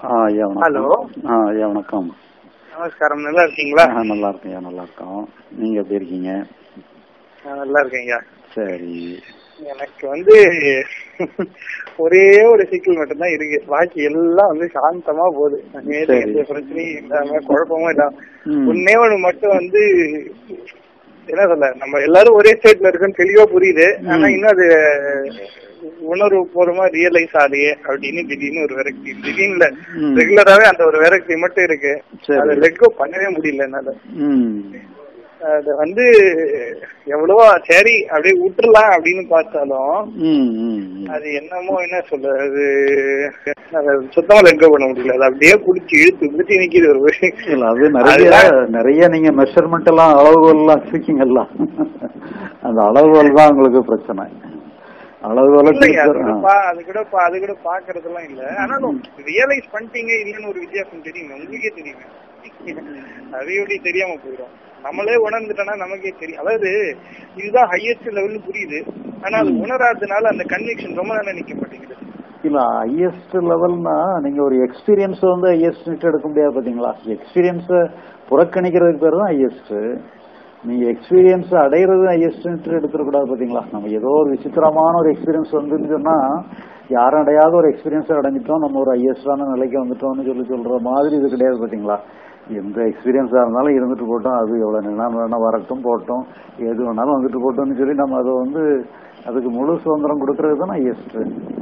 ஆ ஐயா வணக்கம் ஹலோ. ஆ ஐயா வணக்கம் நமஸ்காரம் நல்லா இருக்கீங்களா ஆ, நல்லா இருக்கேன் ஐயா நல்லா இருக்கோம் நீங்க எப்படி இருக்கீங்க நான் நல்லா இருக்கேங்க சரி எனக்கு வந்து ஒரே ஒரு சிக்கல் மட்டும்தான் இருக்கு பாக்கி எல்லாம் வந்து சாந்தமா போகுது நேத்து சரி. எந்த பிரச்சனையும் இல்லாம குழப்பமும் இல்லாம ம். ஒன்னே ஒண்ணு மட்டும் வந்து என்ன சொல்ல நம்ம எல்லாரும் ஒரே ஸ்டேட்ல இருக்குன்னு தெளிவா புரியுது ஆனா ம். இன்னும் அது உணர்வு பூர்வமா ரியலைஸ் ஆகலையே அப்படின்னு திடீர்னு ஒரு விரக்தி திடீர்னு ம். ரெகுலராவே அந்த ஒரு விரக்தி மட்டும் இருக்கு சரி. அதை லெட்கோ பண்ணவே முடியல என்னால ம் அது வந்து எவ்வளவோ சரி அப்படியே விட்டுறலாம் அப்படின்னு பார்த்தாலும் ம் ம் ம். அது என்னமோ என்ன சொல்றது அது சுத்தமா லெட்கோ பண்ண முடியல அது அப்படியே புடிச்சு இழுத்து பிடிச்சி நிக்குது ஒரு விஷயம். இல்ல அது நிறைய அதுதான் நிறைய நீங்க மெஷர்மெண்ட் எல்லாம் அளவுகோல் எல்லாம் வச்சிருக்கீங்கல்ல அந்த அளவுகோல் தான் உங்களுக்கு பிரச்சனை அளவுகோல இல்லைங்க, அது கூட ஆ. பா- அது கூட பா- அது கூட பாக்குறதெல்லாம் இல்ல ஆனாலும் ரியலைஸ் பண்ணிட்டீங்க இல்லன்னு ஒரு வித்தியாசம் தெரியுங்க உங்களுக்கே தெரியுங்க அது எப்படி தெரியாம போயிடும் நம்மளே உணர்ந்துட்டோம்னா நமக்கே தெரியும் அதாவது இதுதான் ஹையஸ்ட் லெவல்னு புரியுது ஆனா அது உணராததுனால அந்த கன்விக்ஷன் ரொம்ப நேரம் நிக்க மாட்டேங்குது இல்ல ஹையஸ்ட் லெவல்னா நீங்க ஒரு எக்ஸ்பீரியன்ஸ் வந்து ஹையஸ்ட் எடுக்க முடியாது பாத்தீங்களா எக்ஸ்பீரியன்ஸ புறக்கணிக்கிறதுக்கு பேர் தான் ஹையஸ்ட் நீங்க எக்ஸ்பீரியன்ஸ் அடையிறது ஹையஸ்ட் எடுத்துடக்கூடாது பாத்தீங்களா நம்ம ஏதோ ஒரு விசித்திரமான ஒரு எக்ஸ்பீரியன்ஸ் வந்துன்னு சொன்னா யாரும் அடையாத ஒரு எக்ஸ்பீரியன்ஸ் அடைஞ்சிட்டோம் நம்ம ஒரு ஹையஸ்டான நிலைக்கு வந்துட்டோம்னு சொல்லி சொல்ற மாதிரி இது கிடையாது பாத்தீங்களா எந்த எக்ஸ்பீரியன்ஸா இருந்தாலும் இருந்துட்டு போட்டோம் அது எவ்வளவு நிலம் வேணா வரட்டும் போட்டோம் எது வேணாலும் வந்துட்டு போட்டோம்னு சொல்லி நம்ம அதை வந்து அதுக்கு முழு சுதந்திரம் கொடுக்கறது தான் ஹையஸ்ட்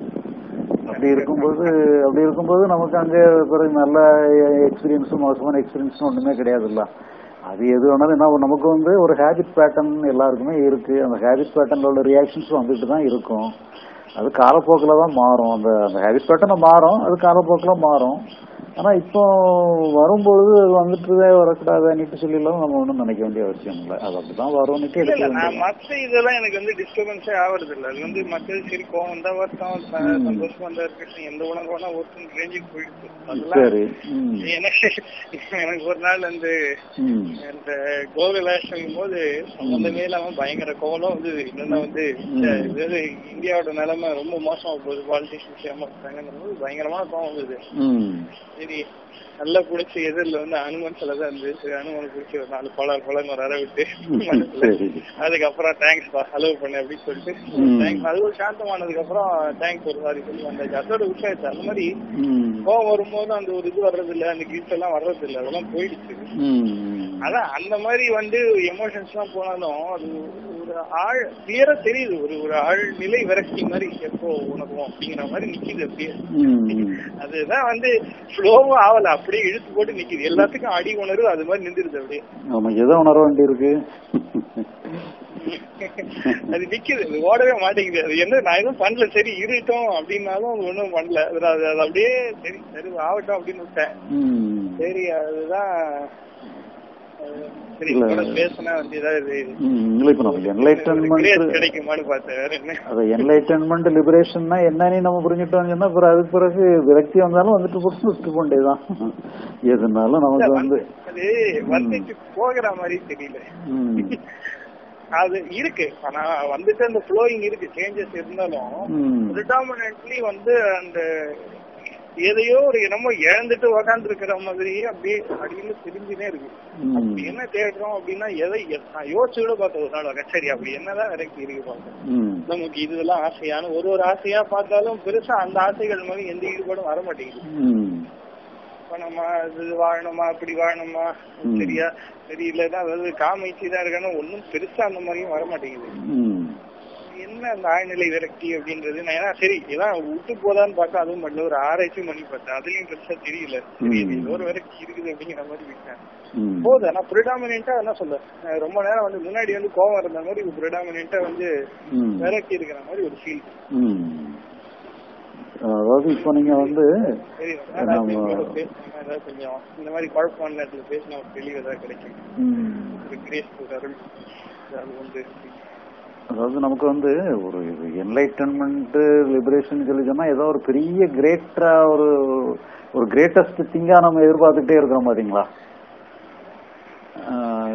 அப்படி இருக்கும்போது அப்படி இருக்கும்போது நமக்கு அங்க பிறகு நல்ல எக்ஸ்பீரியன்ஸும் மோசமான எக்ஸ்பீரியன்ஸும் ஒண்ணுமே கிடையாதுல்ல அது எது வேணாலும் என்ன நமக்கு வந்து ஒரு ஹேபிட் பேட்டர்ன் எல்லாருக்குமே இருக்கு அந்த ஹேபிட் பேட்டர்ல உள்ள ரியாக்ஷன்ஸ் வந்துட்டு தான் இருக்கும் அது காலப்போக்கில் தான் மாறும் அந்த அந்த ஹேபிட் பேட்டர்ன் மாறும் அது காலப்போக்கில் மாறும் ஆனா இப்போ வரும்பொழுது அது வந்துட்டுதே வரக்கூடாதுன்னுட்டு சொல்லிலாம் நம்ம ஒன்றும் நினைக்க வேண்டிய அவசியம் இல்லை அது அப்படிதான் வரும்னுட்டு இல்ல எடுக்க இல்ல நான் வேண்டியது மத்த இதெல்லாம் எனக்கு வந்து டிஸ்டர்பன்ஸே ஆவறது இல்ல அது வந்து மத்தது சரி கோவம் வந்தா வருத்தம் ச- ம். சந்தோஷம் வந்தா இருக்கட்டும் எந்த உணவு வேணா ஒருத்தன் ரேஞ்சுக்கு போயிடுச்சு அதெல்லாம் சரி ம் எனக்கு எனக்கு ஒரு நாள் வந்து ம் இந்த கோகுலாஷ்டமிக்கும் போது சம்பந்தமே இல்லாம பயங்கர கோவம் வந்து என்னன்னா வந்து ம். அதாவது இந்தியாவோட நிலைமை ரொம்ப மோசமா போகுது பாலிட்டிஷியன்ஸ் ஏமாத்துறாங்கன்னும் போது பயங்கரமான கோவம் வந்தது ம் சரி நல்லா புடிச்சு எதிரில் வந்து அனுமன் சிலை தான் இருந்தது சரி அனுமன் பிடிச்சி ஒரு நாலு பழம் பழம் ஒரு அரை விட்டு மனசுல. சரி அதுக்கப்புறம் தேங்க்ஸ் பா ஹலோ பண்ணு அப்படின்னு சொல்லிட்டு ம். தேங்க்ஸ் அது ஒரு சாந்தமானதுக்கு அப்புறம் தேங்க்ஸ் ஒரு சாரி சொல்லி வந்தாச்சு அதோட விஷயம் அந்த மாதிரி ம் கோவம் வரும்போது அந்த ஒரு இது வர்றது இல்ல அந்த கிஃப்ட் எல்லாம் வர்றது இல்ல அதெல்லாம் போயிடுச்சு ம் அதான் அந்த மாதிரி வந்து எமோஷன்ஸ் எல்லாம் போனாலும் அது ஒரு ஆழ் கிளியரா தெரியுது ஒரு ஒரு ஆழ் நிலை விரக்தி மாதிரி எப்போ உணரும் அப்படிங்கிற மாதிரி நிக்குது அப்படியே ம் அதுதான் வந்து ஃப்ளோவும் ஆவல அப்படியே இழுத்து போட்டு நிக்குது எல்லாத்துக்கும் அடி உணர்வு அது மாதிரி நின்றுடுது அப்படியே நம்ம எதை உணர வேண்டியிருக்கு அது நிக்குது அது ஓடவே மாட்டேங்குது அது என்ன நான் எதுவும் பண்ணல சரி இருக்கட்டும் அப்படின்னாலும் அது ஒண்ணும் பண்ணல அது அது அது அப்படியே சரி சரி ஆகட்டும் அப்படின்னு விட்டேன் ம் சரி அதுதான் அஹ், சரி இல்ல. கூட பேசினா வந்து ஏதாவது ம், இல்ல இப்ப நம்ம கிரேஸ் என்லைட்டன்மெண்ட் கிடைக்குமான்னு பார்த்தேன் வேற என்ன அது என்லைட்டன்மெண்ட் லிபரேஷன்னா என்னன்னு நம்ம புரிஞ்சுட்டோம்னு சொன்னா அப்புறம் அதுக்கு பிறகு விரக்தி வந்தாலும் வந்துட்டு போட்டு விட்டு போண்டேதான் எதுனாலும் நமக்கு வந்து அது வந்துட்டு போகிற மாதிரி தெரியல ம், அது இருக்கு ஆனா வந்துட்டு அந்த ஃப்ளோயிங் இருக்கு சேஞ்சஸ் இருந்தாலும் ம், ப்ரிடாமினன்ட்லி வந்து அந்த எதையோ ஒரு என்னமோ இழந்துட்டு உக்காந்து இருக்கிற மாதிரியே அப்படியே அடியில தெரிஞ்சுனே இருக்கு ம், அப்படி என்ன தேடுறோம் அப்படின்னா எதை எ- நான் யோசிச்சு கூட பார்த்தேன் ஒரு நாள் வரேன். சரி அப்படி என்னதான் இறக்கி இருக்கு பார்த்தேன் ம், நமக்கு இதெல்லாம் ஆசையான ஒரு ஒரு ஆசையா பார்த்தாலும் பெருசா அந்த ஆசைகள் மாதிரி எந்த ஈடுபாடும் வர மாட்டேங்குது ம், பணமா இது வாழணுமா அப்படி வாழணுமா ம். சரியா சரியில்லைன்னா அதாவது காமிச்சு தான் இருக்கானு ஒன்னும் பெருசா அந்த மாதிரியும் வர மாட்டேங்குது ம், என்ன அந்த ஆழ்நிலை விரக்தி அப்படின்றது நான் ஏன்னா சரி இதான் விட்டு போதான்னு பார்த்தா அதுவும் பண்ணல ஒரு ஆராய்ச்சி பண்ணி பார்த்தேன் அதுலயும் பெருசா தெரியல சரி இது ஏதோ ஒரு விரக்தி இருக்குது அப்படிங்கிற மாதிரி விட்டேன் ம். போதும் ஆனா ப்ரிடாமினா என்ன சொல்ல நான் ரொம்ப நேரம் வந்து முன்னாடி வந்து கோவம் இருந்த மாதிரி இப்போ ப்ரிடாமினா வந்து ம், விரக்தி இருக்கிற மாதிரி ஒரு ஃபீல் ம். அதாவது இப்போ நீங்க வந்து சரி நம்ம- நம்ம பேசணும் ஏதாவது கொஞ்சம் இந்த மாதிரி குழப்பமான நேரத்துல பேசினா ஒரு தெளிவு ஏதாவது கிடைக்கும் ம், ஒரு கிரேஸ் ஒரு அருள் அது வந்து அதாவது நமக்கு வந்து ஒரு என்லைட்டன்மெண்ட் லிபரேஷன் சொல்லி சொன்னா ஏதோ ஒரு பெரிய கிரேட்டரா ஒரு ஒரு கிரேட்டஸ்ட் திங்கா நம்ம எதிர்பார்த்துட்டே இருக்கிறோம் பாத்தீங்களா ஆஹ்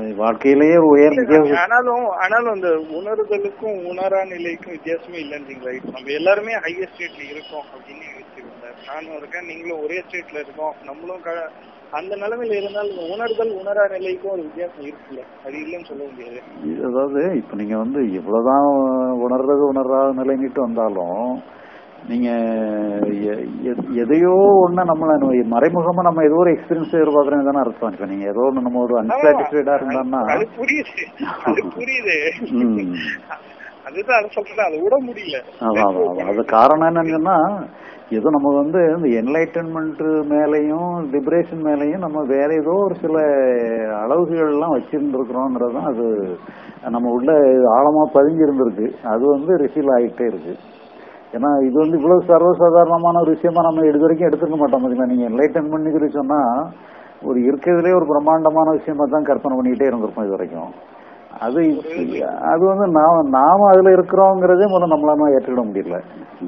வாழ்க்கையிலேயே ஒரு உயர் வித்தியாசம் ஆனாலும் ஆனாலும் அந்த உணர்தலுக்கும் உணரா நிலைக்கும் வித்தியாசமே இல்லைன்றீங்களா இப்ப நம்ம எல்லாருமே ஹையர் ஸ்டேட்ல இருக்கோம் அப்படின்னு யோசிச்சிருக்கோம் சார் நானும் இருக்கேன் நீங்களும் ஒரே ஸ்டேட்ல இருக்கோம் நம்மளும் க- அந்த நிலைமையில இருந்தாலும் இந்த உணர்தல் உணரா நிலைக்கும் ஒரு வித்தியாசம் இருக்குல்ல அது இல்லைன்னு சொல்ல முடியாது அதாவது இப்ப நீங்க வந்து எவ்வளவுதான் உணர்றது உணராத நிலைங்கிட்டு வந்தாலும் நீங்க எ- எ- எதையோ ஒண்ணு நம்மள மறைமுகமா நம்ம ஏதோ ஒரு எக்ஸ்பீரியன்ஸ் எதிர்பார்க்கறேன்னு தானே அர்த்தம் இப்ப நீங்க ஏதோ ஒண்ணு நம்ம ஒரு அன்சாட்டிஸ்ஃபைடா இருந்தான்னா அது புரியுது அது புரியுது ம். அதுதான் அது சொல்றேன் அதை விட முடியல அதான், அதான், அதான். அது காரணம் என்னன்னு சொன்னா ஏதோ நம்ம வந்து இந்த என்லைட்டன்மெண்ட் மேலையும் லிபரேஷன் மேலையும் நம்ம வேற ஏதோ ஒரு சில அளவுகள் எல்லாம் வச்சிருந்துருக்கிறோங்கிறது தான் அது நம்ம உள்ள ஆழமா பதிஞ்சு இருந்திருக்கு அது வந்து ரிசீல் ஆகிட்டே இருக்கு ஏன்னா இது வந்து இவ்வளவு சர்வசாதாரணமான ஒரு விஷயமா நம்ம இது வரைக்கும் எடுத்துக்க மாட்டோம் பாத்தீங்களா நீங்க என்லைட்டன்மெண்ட் சொல்லி சொன்னா ஒரு இருக்கிறதுலே ஒரு பிரம்மாண்டமான விஷயமா தான் கற்பனை பண்ணிக்கிட்டே இருந்திருப்போம் இது வரைக்கும் அது இப்ப- அது வந்து நாம நாம அதுல இருக்கிறோங்கிறதே முதல்ல நம்மளால ஏற்றுக்கிட முடியல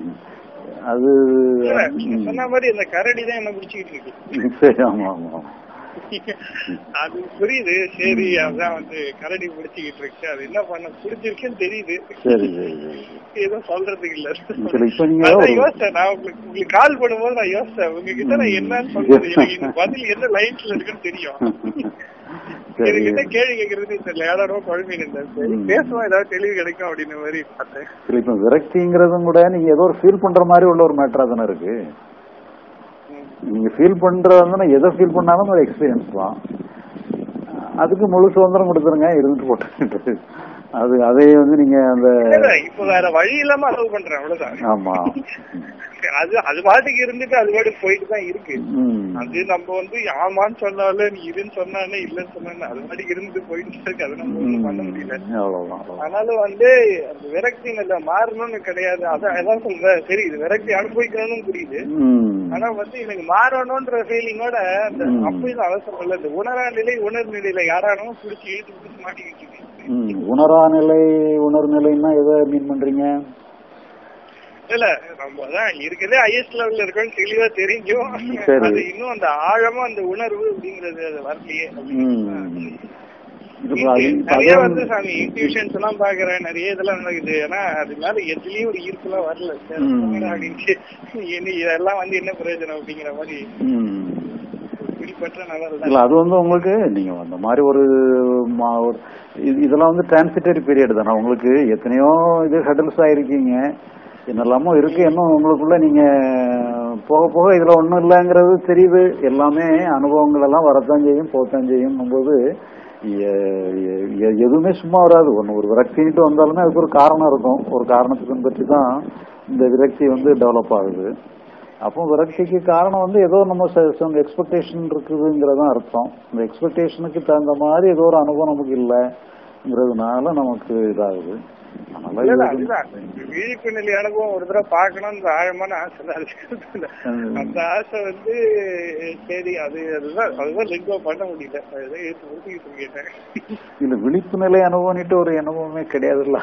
அது இல்ல, நீங்க சொன்ன மாதிரி இந்த கரடி தான் என்ன பிடிச்சிக்கிட்டு இருக்கு சரி ஆமா ஆமா ஆமா. அது புரியுது சரி அதான் வந்து கரடி பிடிச்சிக்கிட்டு இருக்கு அது என்ன பண்ண பிடிச்சிருக்குன்னு தெரியுது சரி சரி சரி ஏதோ சொல்றதுக்கு இல்ல சரி, இப்ப நீங்க அதான் ஒரு- யோசிச்சேன் நான் உங்களுக்கு உங்களுக்கு கால் பண்ணும்போது நான் யோசிச்சேன் உங்ககிட்ட நான் என்னன்னு சொல்றது எனக்கு இந்த பதில் என்ன லைன்ஸ்ல இருக்குன்னு தெரியும் சரி என்கிட்ட கேள்வி கேட்கறது தெரியல யாரோ குழம்பு இருந்தேன் சரி ம். பேசுவோம் ஏதாவது தெளிவு கிடைக்கும் அப்படின்ற மாதிரி பார்த்தேன் சரி இப்ப விரக்திங்கிறதும் கூட நீங்க ஏதோ ஒரு ஃபீல் பண்ற மாதிரி உள்ள ஒரு மேட்டரா தானே இருக்கு ம். நீங்க ஃபீல் பண்றதுன்னா எதை ஃபீல் பண்ணாலும் ஒரு எக்ஸ்பீரியன்ஸ் தான் அதுக்கு முழு சுதந்திரம் கொடுத்துருங்க இருந்துட்டு போட்டு அது அதை வந்து நீங்க அந்த இல்ல, இப்ப வேற வழி இல்லாம அலோவ் பண்றேன் அவ்வளவுதான் ஆமா அது அது பாட்டுக்கு இருந்துட்டு அது பாட்டுக்கு போயிட்டு தான் இருக்கு ம். அது நம்ம வந்து ஆமான்னு சொன்னாலும் நீ இருன்னு சொன்னானே இல்லன்னு சொன்னானே அது பாட்டுக்கு இருந்து போயிட்டு இருக்கு அது நம்ம ஒண்ணும் பண்ண முடியல அவ்வளவுதான் அவ்வளவுதான். ஆனாலும் வந்து அந்த விரக்தி இல்ல மாறணும்னு கிடையாது அதான் அதான் சொல்றேன் சரி இது விரக்தி அனுபவிக்கணும்னு புரியுது ம். ஆனா வந்து எனக்கு மாறணும்ன்ற ஃபீலிங்கோட அந்த ம். அப்பயும் அவசரம் இல்ல இந்த உணரா நிலை உணர் நிலையில யாரானும் பிடிச்சி இழுத்து பிடிச்சி மாட்டிக்கிட்டு இருக்கு. ம். உணரா நிலை உணர் நிலைன்னா எதை மீன் பண்றீங்க இல்ல நம்ம அதான் இருக்கிறதே ஹையஸ்ட் லெவல்ல இருக்கோம்னு தெளிவா தெரிஞ்சும் சரி. அது இன்னும் அந்த ஆழமா அந்த உணர்வு அப்படிங்கறது அது வரலையே ம். இது பா- அது- நிறைய அது வந்து சாமி இன்ட்யூஷன்ஸ் எல்லாம் பாக்குறேன் நிறைய இதெல்லாம் நடக்குது ஆனா அது மேல எதுலயும் ஒரு ஈர்ப்புலாம் வரல சரி, ம். போங்கடா அப்படின்ட்டு இனி இதெல்லாம் வந்து என்ன பிரயோஜனம் அப்படிங்கிற மாதிரி ம். ஒரு பிடிப்பற்ற நல்லா இல்ல அது வந்து உங்களுக்கு நீங்க அந்த மாதிரி ஒரு மா- ஒரு- இது- இதெல்லாம் வந்து டிரான்சிட்டரி பீரியட் தானே உங்களுக்கு எத்தனையோ இது ஹெடல்ஸ் ஆயிருக்கீங்க என்னெல்லாமோ இருக்கு இன்னும் உங்களுக்குள்ள நீங்க போக போக இதுல ஒண்ணும் இல்லைங்கிறது தெரியுது எல்லாமே அனுபவங்கள் எல்லாம் வரத்தான் செய்யும் போகத்தான் செய்யும் போது எ- எ- எ- எதுவுமே சும்மா வராது ஒண்ணு ஒரு விரக்தின்ட்டு வந்தாலுமே அதுக்கு ஒரு காரணம் இருக்கும் ஒரு காரணத்தை பின்பற்றி தான் இந்த விரக்தி வந்து டெவலப் ஆகுது அப்போ விரக்திக்கு காரணம் வந்து ஏதோ நம்ம எக்ஸ்பெக்டேஷன் இருக்குதுங்கிறதான் அர்த்தம் இந்த எக்ஸ்பெக்டேஷனுக்கு தகுந்த மாதிரி ஏதோ ஒரு அனுபவம் நமக்கு இல்லைங்கிறதுனால நமக்கு இதாகுது அதனால இல்ல, இல்ல, இது- அதுதான். விழிப்பு நிலை அனுபவம் ஒரு தடவை பார்க்கணும்னு ஆழமான ஆசை தான் இருக்கு. ம். அந்த ஆசை வந்து சரி அது அதுதான் அதுதான் லிங்கோ பண்ண முடியல அதுதான் எடுத்து முடிச்சுக்கிட்டு கேட்டேன் இல்ல விழிப்பு நிலை அனுபவம்னுட்டு ஒரு அனுபவமே கிடையாதுல்ல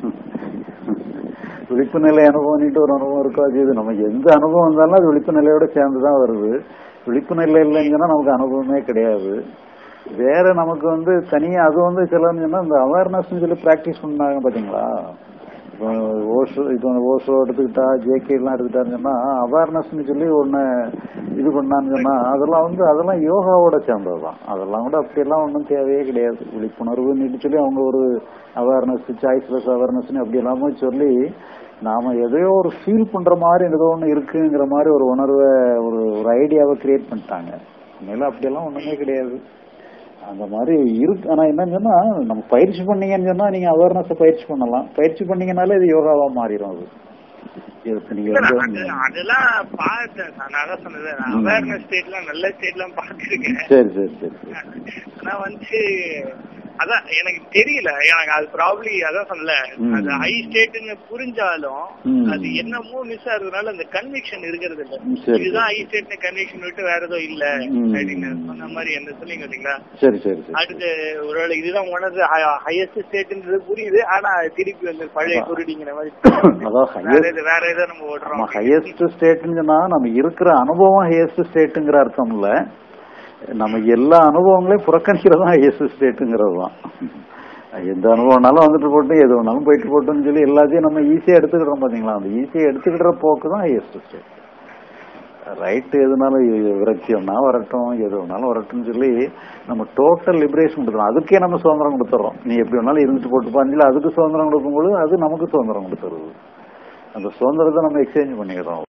விழிப்பு நிலை அனுபவம்னுட்டு ஒரு அனுபவம் இருக்கோ அது இது நமக்கு எந்த அனுபவம் வந்தாலும் அது விழிப்பு நிலையோட சேர்ந்துதான் வருது விழிப்பு நிலை இல்லைங்கன்னா நமக்கு அனுபவமே கிடையாது வேற நமக்கு வந்து தனியா அது வந்து சிலன்னு சொன்னா இந்த அவேர்னஸ் சொல்லி பிராக்டிஸ் பண்ணாங்க பாத்தீங்களா இப்போ ஓஷோ இப்போ ஓஷோ எடுத்துக்கிட்டா ஜேகே எல்லாம் எடுத்துக்கிட்டான்னு சொன்னா அவேர்னஸ்னு சொல்லி ஒண்ணு இது பண்ணான்னு சொன்னா அதெல்லாம் வந்து அதெல்லாம் யோகாவோட சேர்ந்ததுதான் அதெல்லாம் கூட அப்படியெல்லாம் ஒன்றும் தேவையே கிடையாது விழிப்புணர்வுன்னு சொல்லி அவங்க ஒரு அவேர்னஸ் சாய்ஸ்லெஸ் அவேர்னஸ்னு அப்படி எல்லாமே சொல்லி நாம எதையோ ஒரு ஃபீல் பண்ற மாதிரி ஏதோ ஒண்ணு இருக்குங்கிற மாதிரி ஒரு உணர்வை ஒரு ஒரு ஐடியாவை கிரியேட் பண்ணிட்டாங்க உண்மையில அப்படியெல்லாம் ஒண்ணுமே கிடையாது அந்த மாதிரி இருக்கு ஆனா என்னன்னு சொன்னா நம்ம பயிற்சி பண்ணீங்கன்னு சொன்னா நீங்க அவேர்னஸ் பயிற்சி பண்ணலாம் பயிற்சி பண்ணீங்கனாலே இது யோகாவா மாறிடும் அது இதுக்கு நீங்க இல்ல, வந்து அது- அதெல்லாம் பார்த்தேன் நான் அதான் சொன்னது அவேர்னஸ் ஸ்டேட்லாம் நல்ல ஸ்டேட்லாம் பார்த்துருக்கேன் சரி சரி சரி சரி ஆனா வந்து அதான் எனக்கு தெரியல எனக்கு அது ப்ராப்ளி அதான் சொல்லல ம். அது ஹை ஸ்டேட்னு புரிஞ்சாலும் ம். அது என்னமோ மிஸ் ஆகுறதுனால அந்த கன்விக்ஷன் இருக்கிறது இல்ல ம், சரி, இதுதான் ஹை ஸ்டேட்னு கன்விக்ஷன் விட்டு வேற எதுவும் இல்ல ம். அப்படின்னு சொன்ன மாதிரி என்ன சொன்னீங்க பாத்தீங்களா சரி சரி சரி அடுத்து ஒருவேளை இதுதான் உனது ஹையஸ்ட் ஸ்டேட்ன்றது புரியுது ஆனா திருப்பி வந்து பழைய குருடிங்கிற மாதிரி அதான் வேற highest- எது வேற ஏதோ நம்ம ஓடுறோம் நம்ம ஹையஸ்ட் ஸ்டேட்னு சொன்னா நம்ம இருக்கிற அனுபவம் ஹையஸ்ட் ஸ்டேட்டுங்கிற அர்த்தம் இல்ல நம்ம எல்லா அனுபவங்களையும் புறக்கணிக்கிறது தான் ஐஎஸ் ஸ்டேட்டுங்கிறது தான் எந்த அனுபவம்னாலும் வந்துட்டு போட்டும் எது வேணாலும் போயிட்டு போட்டோம்னு சொல்லி எல்லாத்தையும் நம்ம ஈஸியா எடுத்துக்கிட்டோம் பாத்தீங்களா அந்த ஈஸியா எடுத்துக்கிற போக்கு தான் ஐஎஸ் ஸ்டேட் ரைட்டு எதுனாலும் விரட்சியம்னா வரட்டும் எது வேணாலும் வரட்டும்னு சொல்லி நம்ம டோட்டல் லிபரேஷன் கொடுத்துறோம் அதுக்கே நம்ம சுதந்திரம் கொடுத்துறோம் நீ எப்படி வேணாலும் இருந்துட்டு போட்டு பாஞ்சில அதுக்கு சுதந்திரம் கொடுக்கும்போது அது நமக்கு சுதந்திரம் கொடுத்துருது அந்த சுதந்திரத்தை நம்ம எக்ஸ்சேஞ்ச் பண்ணிக்கிறோம்